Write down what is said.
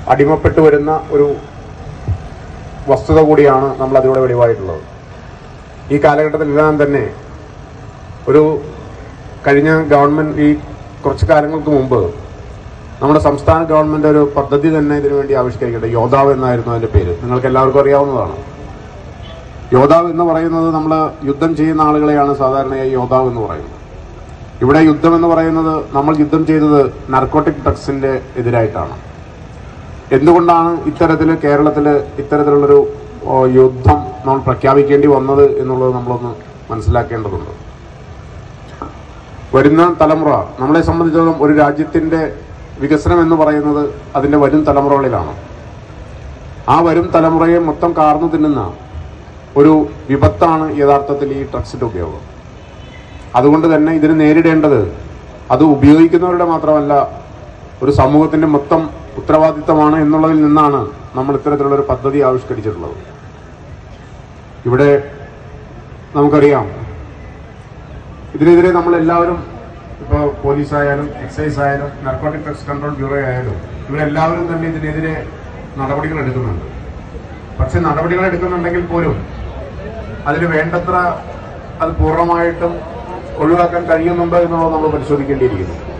അടിമപ്പെട്ടു വരുന്ന ഒരു വസ്തുത കൂടിയാണ് നമ്മൾ അതിലൂടെ വെളിവായിട്ടുള്ളത് ഈ കാലഘട്ടത്തിലെല്ലാം തന്നെ ഒരു കഴിഞ്ഞ ഗവൺമെന്റ് ഈ കുറച്ച് കാലങ്ങൾക്ക് മുമ്പ് നമ്മുടെ സംസ്ഥാന ഗവൺമെന്റ് ഒരു പദ്ധതി തന്നെ ഇതിനു വേണ്ടി ആവിഷ്കരിക്കട്ടെ യോദ്ധാവ് എന്നായിരുന്നു അതിന്റെ പേര് നിങ്ങൾക്ക് എല്ലാവർക്കും അറിയാവുന്നതാണ് യോദ്ധാവ് എന്ന് പറയുന്നത് നമ്മൾ യുദ്ധം ചെയ്യുന്ന ആളുകളെയാണ് സാധാരണയായി യോദ്ധാവ് എന്ന് പറയുന്നത് ഇവിടെ യുദ്ധം എന്ന് പറയുന്നത് നമ്മൾ യുദ്ധം ചെയ്തത് നർക്കോട്ടിക് ഡ്രഗ്സിന്റെ എതിരായിട്ടാണ് എന്തുകൊണ്ടാണ് ഇത്തരത്തിൽ കേരളത്തിൽ ഇത്തരത്തിലുള്ളൊരു ഓ, യുദ്ധം നമ്മൾ പ്രഖ്യാപിക്കേണ്ടി വന്നത് എന്നുള്ളത് നമ്മളൊന്ന് മനസ്സിലാക്കേണ്ടതുണ്ട് വരുന്ന തലമുറ നമ്മളെ സംബന്ധിച്ചിടത്തോളം ഒരു രാജ്യത്തിന്റെ വികസനം എന്ന് പറയുന്നത് അതിന്റെ വരും തലമുറകളിലാണ് ആ വരും തലമുറയെ മൊത്തം കാർന്നു തിന്നുന്ന ഒരു വിപത്താണ് യഥാർത്ഥത്തിൽ ഈ ഡ്രഗ്സിന്റെ ഉപയോഗം അതുകൊണ്ട് തന്നെ ഇതിന് നേരിടേണ്ടത് അത് ഉപയോഗിക്കുന്നവരുടെ മാത്രമല്ല ഒരു സമൂഹത്തിന്റെ മൊത്തം ഉത്തരവാദിത്തമാണ് എന്നുള്ളതിൽ നിന്നാണ് നമ്മൾ ഇത്തരത്തിലുള്ള ഒരു പദ്ധതി ആവിഷ്കരിച്ചിട്ടുള്ളത് ഇവിടെ നമുക്കറിയാം ഇതിനെതിരെ നമ്മൾ എല്ലാവരും ഇപ്പോൾ പോലീസ് ആയാലും എക്സൈസ് ആയാലും നർക്കോട്ടിക് ഡ്രഗ്സ് കൺട്രോൾ ബ്യൂറോ ആയാലും ഇവരെല്ലാവരും തന്നെ ഇതിനെതിരെ നടപടികൾ എടുക്കുന്നുണ്ട് പക്ഷെ നടപടികൾ എടുക്കുന്നുണ്ടെങ്കിൽ പോലും അതിന് വേണ്ടത്ര അത് പൂർണ്ണമായിട്ടും ഒഴിവാക്കാൻ കഴിയുന്നുണ്ടോ എന്നുള്ളത് നമ്മൾ പരിശോധിക്കേണ്ടിയിരിക്കുന്നു